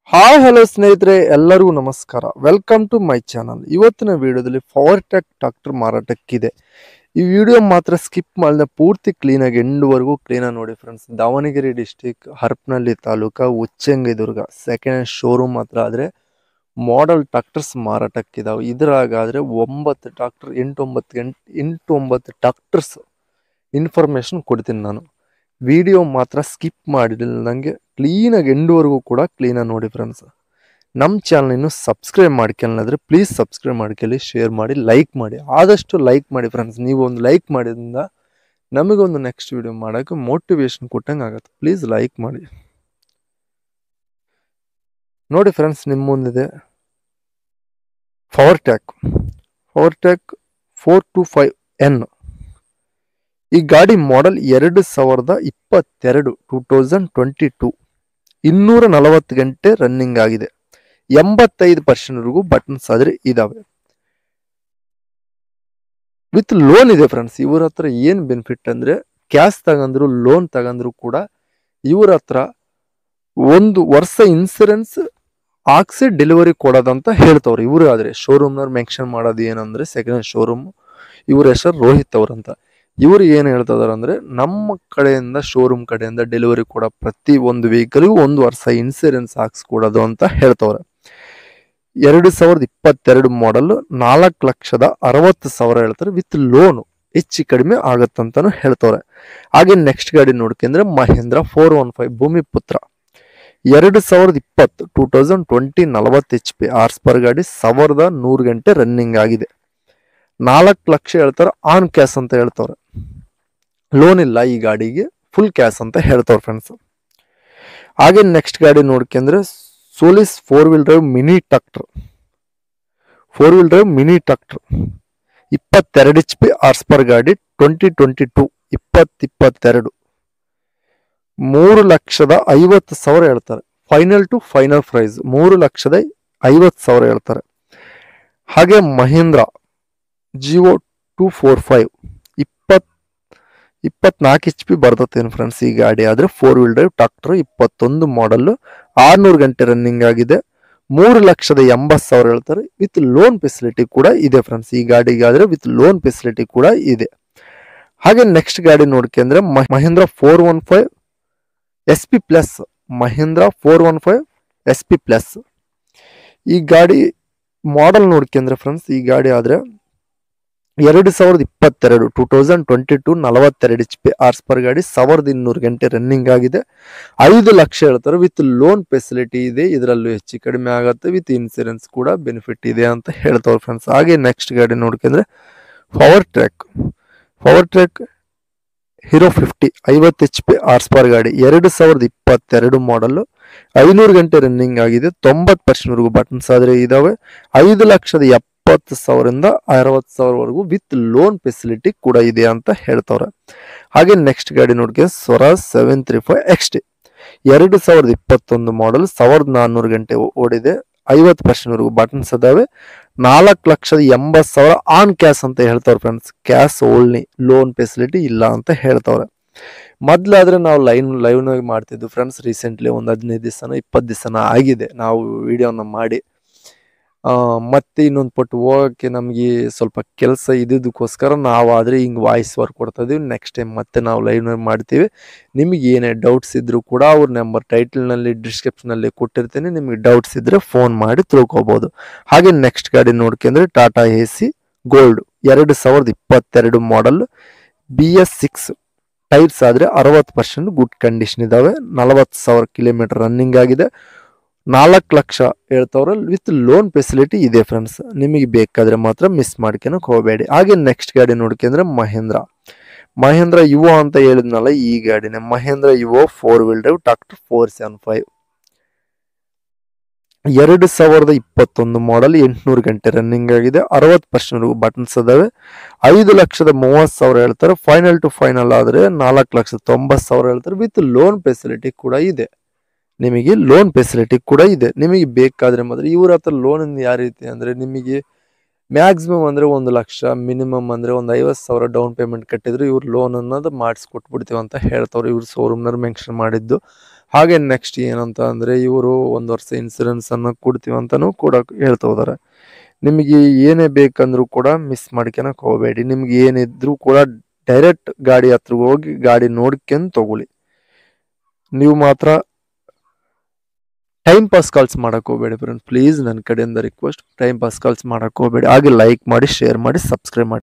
hi hello ಸ್ನೇಹಿತರೆ ಎಲ್ಲರಿಗೂ ನಮಸ್ಕಾರ ವೆಲ್ಕಮ್ ಟು ಮೈ ಚಾನಲ್ ಇವತ್ತಿನ ವಿಡಿಯೋದಲ್ಲಿ ಪವರ್ ಟ್ಯಾಕ್ ಟ್ರಾಕ್ಟರ್ ಮಾರಾಟಕ್ಕಿದೆ ಈ ವಿಡಿಯೋ ಮಾತ್ರ ಸ್ಕಿಪ್ ಮಾಡಿದ ಪೂರ್ತಿ ಕ್ಲೀನಾಗಿ ಎಂಡ್ವರೆಗೂ ಕ್ಲೀನಾಗಿ ನೋಡಿ friends Davanagere district Harapanahalli taluka Uchangidurga second hand showroom ಹತ್ರ ಆದರೆ ಮಾಡೆಲ್ ಟ್ರಾಕ್ಟರ್ಸ್ ಮಾರಾಟಕ್ಕಿದಾವೆ ಇದ್ರಾಗಾದರೆ ಒಂಬತ್ತು ಟ್ರಾಕ್ಟರ್ ಎಂಟು ಒಂಬತ್ತು ಗಂಟೆ ಎಂಟು ಒಂಬತ್ತು ಟ್ರಾಕ್ಟರ್ಸ್ ಇನ್ಫಾರ್ಮೇಷನ್ ಕೊಡ್ತೀನಿ ನಾನು ವಿಡಿಯೋ ಮಾತ್ರ ಸ್ಕಿಪ್ ಮಾಡಿಲ್ಲದಂಗೆ ಕ್ಲೀನಾಗಿ ಎಂಡ್ವರೆಗೂ ಕೂಡ ಕ್ಲೀನಾಗಿ ನೋಡಿ ಫ್ರೆಂಡ್ಸ್ ನಮ್ಮ ಚಾನಲ್ ಇನ್ನು ಸಬ್ಸ್ಕ್ರೈಬ್ ಮಾಡ್ಕೊಳ್ಳಿದ್ರೆ ಪ್ಲೀಸ್ ಸಬ್ಸ್ಕ್ರೈಬ್ ಮಾಡ್ಕೊಳ್ಳಿ ಶೇರ್ ಮಾಡಿ ಲೈಕ್ ಮಾಡಿ ಆದಷ್ಟು ಲೈಕ್ ಮಾಡಿ ಫ್ರೆಂಡ್ಸ್ ನೀವು ಒಂದು ಲೈಕ್ ಮಾಡಿದ್ರಿಂದ ನಮಗೊಂದು ನೆಕ್ಸ್ಟ್ ವಿಡಿಯೋ ಮಾಡೋಕ್ಕೆ ಮೋಟಿವೇಶನ್ ಕೊಟ್ಟಂಗೆ ಆಗುತ್ತೆ ಪ್ಲೀಸ್ ಲೈಕ್ ಮಾಡಿ ನೋಡಿ ಫ್ರೆಂಡ್ಸ್ ನಿಮ್ಮ ಮುಂದಿದೆ Powertrac Powertrac four two five N ಈ ಗಾಡಿ ಮಾಡೆಲ್ ಎರಡು ಸಾವಿರದ ಇಪ್ಪತ್ತೆರಡು ಟೂ ತೌಸಂಡ್ ಟ್ವೆಂಟಿ ಟೂ ಇನ್ನೂರ ನಲವತ್ತು ಗಂಟೆ ರನ್ನಿಂಗ್ ಆಗಿದೆ ಎಂಬತ್ತೈದು ಪರ್ಸೆಂಟ್ವರೆಗೂ ಬಟನ್ಸ್ ಆದರೆ ಇದಾವೆ ವಿತ್ ಲೋನ್ ಇದೆ ಫ್ರೆಂಡ್ಸ್ ಇವ್ರ ಹತ್ರ ಏನು ಬೆನಿಫಿಟ್ ಅಂದ್ರೆ ಕ್ಯಾಶ್ ತಗಂದ್ರು ಲೋನ್ ತಗಂದ್ರು ಕೂಡ ಇವ್ರ ಹತ್ರ ಒಂದು ವರ್ಷ ಇನ್ಸೂರೆನ್ಸ್ ಹಾಕ್ಸಿ ಡೆಲಿವರಿ ಕೊಡೋದಂತ ಹೇಳ್ತವ್ರೆ ಇವರು ಆದ್ರೆ ಶೋರೂಮ್ನವ್ರು ಮೆನ್ಷನ್ ಮಾಡೋದು ಏನಂದ್ರೆ ಸೆಕೆಂಡ್ ಹ್ಯಾಂಡ್ ಶೋರೂಮ್ ಇವ್ರ ಹೆಸರು ರೋಹಿತ್ ಅವ್ರಂತ ಇವರು ಏನು ಹೇಳ್ತಿದಾರೆ ಅಂದ್ರೆ ನಮ್ಮ ಕಡೆಯಿಂದ ಶೋರೂಮ್ ಕಡೆಯಿಂದ ಡೆಲಿವರಿ ಕೊಡೋ ಪ್ರತಿ ಒಂದು ವೆಹಿಕಲ್ಗೂ ಒಂದು ವರ್ಷ ಇನ್ಸೂರೆನ್ಸ್ ಹಾಕ್ಸ್ಕೊಡೋದು ಅಂತ ಹೇಳ್ತವ್ರೆ ಎರಡು ಸಾವಿರದ ಇಪ್ಪತ್ತೆರಡು ಮಾಡಲ್ ನಾಲ್ಕು ಲಕ್ಷದ ಅರವತ್ತು ಸಾವಿರ ಹೇಳ್ತಾರೆ ವಿತ್ ಲೋನು ಹೆಚ್ಚು ಕಡಿಮೆ ಆಗತ್ತಂತಾನು ಹೇಳ್ತವ್ರೆ ಹಾಗೆ ನೆಕ್ಸ್ಟ್ ಗಾಡಿ ನೋಡ್ಕೊಂಡ್ರೆ Mahindra four one five Bhumiputra ಎರಡು ಸಾವಿರದ ಇಪ್ಪತ್ತು ಟೂ ತೌಸಂಡ್ ಟ್ವೆಂಟಿ ನಲವತ್ತು ಎಚ್ ಪಿ ಆರ್ಸ್ ಪರ್ ಗಾಡಿ ಸಾವಿರದ ನೂರು ಗಂಟೆ ರನ್ನಿಂಗ್ ಆಗಿದೆ ನಾಲ್ಕು ಲಕ್ಷ ಹೇಳ್ತಾರೆ ಆನ್ ಕ್ಯಾಶ್ ಅಂತ ಹೇಳ್ತವ್ರೆ ಲೋನ್ ಇಲ್ಲ ಈ ಗಾಡಿಗೆ ಫುಲ್ ಕ್ಯಾಶ್ ಅಂತ ಹೇಳ್ತವ್ರೆ ಫ್ರೆಂಡ್ಸ್ ಹಾಗೆ ನೆಕ್ಸ್ಟ್ ಗಾಡಿ ನೋಡ್ಕೊಂಡ್ರೆ Solis four wheel drive mini tractor four wheel drive mini tractor ಇಪ್ಪತ್ತೆರಡು ಎಚ್ ಪಿ ಆರ್ಸ್ ಪರ್ ಗಾಡಿ ಟ್ವೆಂಟಿ ಟ್ವೆಂಟಿ ಟೂ ಇಪ್ಪತ್ತು ಇಪ್ಪತ್ತೆರಡು ಮೂರು ಲಕ್ಷದ ಐವತ್ತು ಸಾವಿರ ಹೇಳ್ತಾರೆ ಫೈನಲ್ ಟು ಫೈನಲ್ ಪ್ರೈಸ್ ಮೂರು ಲಕ್ಷದ ಐವತ್ತು ಸಾವಿರ ಹೇಳ್ತಾರೆ ಹಾಗೆ Mahindra Jivo two four five ಇಪ್ಪತ್ ಇಪ್ಪತ್ನಾಲ್ಕು ಎಚ್ ಪಿ ಬರ್ತತೇನು ಫ್ರೆಂಡ್ಸ್ ಈ ಗಾಡಿ ಆದರೆ ಫೋರ್ ವೀಲ್ ಡ್ರೈವ್ ಟ್ರಾಕ್ಟರ್ ಇಪ್ಪತ್ತೊಂದು ಮಾಡಲ್ ಆರ್ನೂರು ಗಂಟೆ ರನ್ನಿಂಗ್ ಆಗಿದೆ ಮೂರು ಲಕ್ಷದ ಎಂಬತ್ತು ಸಾವಿರ ಹೇಳ್ತಾರೆ ವಿತ್ ಲೋನ್ ಫೆಸಿಲಿಟಿ ಕೂಡ ಇದೆ ಫ್ರೆಂಡ್ಸ್ ಈ ಗಾಡಿಗೆ ಆದರೆ ವಿತ್ ಲೋನ್ ಫೆಸಿಲಿಟಿ ಕೂಡ ಇದೆ ಹಾಗೆ ನೆಕ್ಸ್ಟ್ ಗಾಡಿ ನೋಡ್ಕೊಂಡ್ರೆ ಮ- Mahindra four one five S P plus Mahindra four one five S P plus ಈ ಗಾಡಿ ಮಾಡೆಲ್ ನೋಡ್ಕೊಂಡ್ರೆ ಫ್ರೆಂಡ್ಸ್ ಈ ಗಾಡಿ ಆದರೆ ಎರಡು ಸಾವಿರದ ಇಪ್ಪತ್ತೆರಡು ಟೂ ತೌಸಂಡ್ ಟ್ವೆಂಟಿ ಟು ನಲವತ್ತೆರಡು ಎಚ್ ಪಿ ಆರ್ಸ್ ಪರ್ ಗಾಡಿ ಸಾವಿರದ ಇನ್ನೂರು ಗಂಟೆ ರನ್ನಿಂಗ್ ಆಗಿದೆ ಐದು ಲಕ್ಷ ಹೇಳ್ತಾರೆ ವಿತ್ ಲೋನ್ ಫೆಸಿಲಿಟಿ ಇದೆ ಇದರಲ್ಲೂ ಹೆಚ್ಚು ಕಡಿಮೆ ಆಗುತ್ತೆ ವಿತ್ ಇನ್ಸೂರೆನ್ಸ್ ಕೂಡ ಬೆನಿಫಿಟ್ ಇದೆ ಅಂತ ಹೇಳ್ತವ್ರೆ ಫ್ರೆಂಡ್ಸ್ ಹಾಗೆ ನೆಕ್ಸ್ಟ್ ಗಾಡಿ ನೋಡ್ಕೊಂಡ್ರೆ power track power track hero fifty ಐವತ್ತು ಎಚ್ ಪಿ ಆರ್ಸ್ ಪರ್ ಗಾಡಿ ಎರಡು ಸಾವಿರದ ಇಪ್ಪತ್ತೆರಡು ಮಾಡಲ್ ಐನೂರು ಗಂಟೆ ರನ್ನಿಂಗ್ ಆಗಿದೆ ತೊಂಬತ್ತು ಪರ್ಸೆಂಟ್ವರೆಗೂ ಬಟನ್ಸ್ ಆದರೆ ಇದಾವೆ ಐದು ಲಕ್ಷದ ಎಪ್ಪತ್ತು ಸಾವಿರದಿಂದ ಅರವತ್ತು ಸಾವಿರವರೆಗೂ ವಿತ್ ಲೋನ್ ಫೆಸಿಲಿಟಿ ಕೂಡ ಇದೆ ಅಂತ ಹೇಳ್ತವ್ರೆ ಹಾಗೆ ನೆಕ್ಸ್ಟ್ ಗಾಡಿ ನೋಡ್ಕೆ Swaraj seven three five X T ಎರಡು ಸಾವಿರದ ಇಪ್ಪತ್ತೊಂದು ಮಾಡಲ್ ಸಾವಿರದ ನಾನ್ನೂರು ಗಂಟೆ ಓ- ಓಡಿದೆ ಐವತ್ತು ಪರ್ಸೆಂಟ್ವರೆಗೂ ಬಟನ್ಸ್ ಅದಾವೆ ನಾಲ್ಕು ಲಕ್ಷದ ಎಂಬತ್ತು ಸಾವಿರ ಆನ್ ಕ್ಯಾಶ್ ಅಂತ ಹೇಳ್ತವ್ರೆ ಫ್ರೆಂಡ್ಸ್ ಕ್ಯಾಶ್ ಓಲ್ನಿ ಲೋನ್ ಫೆಸಿಲಿಟಿ ಇಲ್ಲ ಅಂತ ಹೇಳ್ತವ್ರೆ ಮೊದ್ಲಾದ್ರೆ ನಾವು ಲೈನ್ ಲೈವ್ನಾಗ ಮಾಡ್ತಿದ್ವಿ ಫ್ರೆಂಡ್ಸ್ ರೀಸೆಂಟ್ಲಿ ಒಂದು ಹದಿನೈದು ದಿವಸನ ಇಪ್ಪತ್ತು ದಿವಸನ ಆಗಿದೆ ನಾವು ವಿಡಿಯೋನ ಮಾಡಿ ಆ, ಮತ್ತೆ ಇನ್ನೊಂದು ಪಟ್ಟು ಹೋಗೋಕ್ಕೆ ನಮಗೆ ಸ್ವಲ್ಪ ಕೆಲಸ ಇದ್ದಿದ್ದಕ್ಕೋಸ್ಕರ ನಾವು ಆದರೆ ಹಿಂಗೆ ವಾಯ್ಸ್ ವರ್ಕ್ ಕೊಡ್ತಾ ಇದೀವಿ ನೆಕ್ಸ್ಟ್ ಟೈಮ್ ಮತ್ತೆ ನಾವು ಲೈವ್ನಾಗ ಮಾಡ್ತೀವಿ ನಿಮಗೆ ಏನೇ ಡೌಟ್ಸ್ ಇದ್ರೂ ಕೂಡ ಅವ್ರ ನಂಬರ್ ಟೈಟಲ್ನಲ್ಲಿ ಡಿಸ್ಕ್ರಿಪ್ಷನಲ್ಲಿ ಕೊಟ್ಟಿರ್ತೀನಿ ನಿಮಗೆ ಡೌಟ್ಸ್ ಇದ್ದರೆ ಫೋನ್ ಮಾಡಿ ತಿಳ್ಕೊಬೋದು ಹಾಗೆ ನೆಕ್ಸ್ಟ್ ಗಾಡಿ ನೋಡ್ಕೊಂಡ್ರೆ ಟಾಟಾ ಎ ಸಿ ಗೋಲ್ಡ್ ಎರಡು ಸಾವಿರದ ಇಪ್ಪತ್ತೆರಡು model B S six tyres ಆದರೆ ಅರವತ್ತು ಪರ್ಸೆಂಟ್ ಗುಡ್ ಕಂಡೀಷನ್ ಇದಾವೆ ನಲವತ್ತು ಸಾವಿರ ಕಿಲೋಮೀಟರ್ ರನ್ನಿಂಗ್ ಆಗಿದೆ ನಾಲ್ಕು ಲಕ್ಷ ಹೇಳ್ತವ್ರೆ ವಿತ್ ಲೋನ್ ಫೆಸಿಲಿಟಿ ಇದೆ ಫ್ರೆಂಡ್ಸ್ ನಿಮಗೆ ಬೇಕಾದ್ರೆ ಮಾತ್ರ ಮಿಸ್ ಮಾಡ್ಕೊಳಕ್ ಹೋಗಬೇಡಿ ಹಾಗೆ ನೆಕ್ಸ್ಟ್ ಗಾಡಿ ನೋಡ್ಕೊಂಡ್ರೆ ಮಹೇಂದ್ರ ಮಹೇಂದ್ರ ಯುವೋ ಅಂತ ಹೇಳಿದ್ನಲ್ಲ ಈ ಗಾಡಿನೇ Mahindra Yuvo four wheel drive tractor four seven five ಎರಡು ಸಾವಿರದ ಇಪ್ಪತ್ತೊಂದು ಮಾಡಲ್ ಎಂಟುನೂರು ಗಂಟೆ ರನ್ನಿಂಗ್ ಆಗಿದೆ ಅರವತ್ತು ಪರ್ಸೆಂಟ್ ಬಟನ್ಸ್ ಅದಾವೆ ಐದು ಲಕ್ಷದ ಮೂವತ್ತು ಸಾವಿರ ಹೇಳ್ತಾರೆ ಫೈನಲ್ ಟು ಫೈನಲ್ ಆದರೆ ನಾಲ್ಕು ಲಕ್ಷದ ತೊಂಬತ್ತು ಸಾವಿರ ಹೇಳ್ತಾರೆ ವಿತ್ ಲೋನ್ ಫೆಸಿಲಿಟಿ ಕೂಡ ಇದೆ ನಿಮಗೆ ಲೋನ್ ಫೆಸಿಲಿಟಿ ಕೂಡ ಇದೆ ನಿಮಗೆ ಬೇಕಾದ್ರೆ ಮಾತ್ರ ಇವ್ರ ಹತ್ರ ಲೋನ್ ಯಾವ ರೀತಿ ಅಂದರೆ ನಿಮಗೆ ಮ್ಯಾಕ್ಸಿಮಮ್ ಅಂದರೆ ಒಂದು ಲಕ್ಷ ಮಿನಿಮಮ್ ಅಂದರೆ ಒಂದು ಐವತ್ತು ಸಾವಿರ ಡೌನ್ ಪೇಮೆಂಟ್ ಕಟ್ಟಿದ್ರೆ ಇವ್ರು ಲೋನ್ ಅನ್ನೋದು ಮಾಡಿಸ್ಕೊಟ್ಬಿಡ್ತೀವಿ ಅಂತ ಹೇಳ್ತವ್ರೆ ಇವ್ರು ಶೋರೂಮ್ನವ್ರು ಮೆನ್ಷನ್ ಮಾಡಿದ್ದು ಹಾಗೆ ನೆಕ್ಸ್ಟ್ ಏನಂತ ಅಂದರೆ ಇವರು ಒಂದು ವರ್ಷ ಇನ್ಸೂರೆನ್ಸ್ ಅನ್ನು ಕೊಡ್ತೀವಿ ಅಂತಲೂ ಕೂಡ ಹೇಳ್ತಾ ಹೋದಾರೆ ನಿಮಗೆ ಏನೇ ಬೇಕಂದ್ರೂ ಕೂಡ ಮಿಸ್ ಮಾಡ್ಕೊಳಕ್ ಹೋಗಬೇಡಿ ನಿಮ್ಗೆ ಏನಿದ್ರು ಕೂಡ ಡೈರೆಕ್ಟ್ ಗಾಡಿ ಹತ್ರ ಹೋಗಿ ಗಾಡಿ ನೋಡ್ಕೊಂಡು ತಗೊಳ್ಳಿ ನೀವು ಮಾತ್ರ ಟೈಮ್ ಪಾಸ್ ಕಾಲ್ಸ್ ಮಾಡಕ್ ಹೋಗಬೇಡಿ ಫ್ರೆಂಡ್ ಪ್ಲೀಸ್ ನನ್ನ ಕಡೆಯಿಂದ ರಿಕ್ವೆಸ್ಟ್ ಟೈಮ್ ಪಾಸ್ ಕಾಲ್ಸ್ ಮಾಡಕ್ ಹೋಗಬೇಡಿ ಹಾಗೆ ಲೈಕ್ ಮಾಡಿ ಶೇರ್ ಮಾಡಿ ಸಬ್ಸ್ಕ್ರೈಬ್ ಮಾಡಿ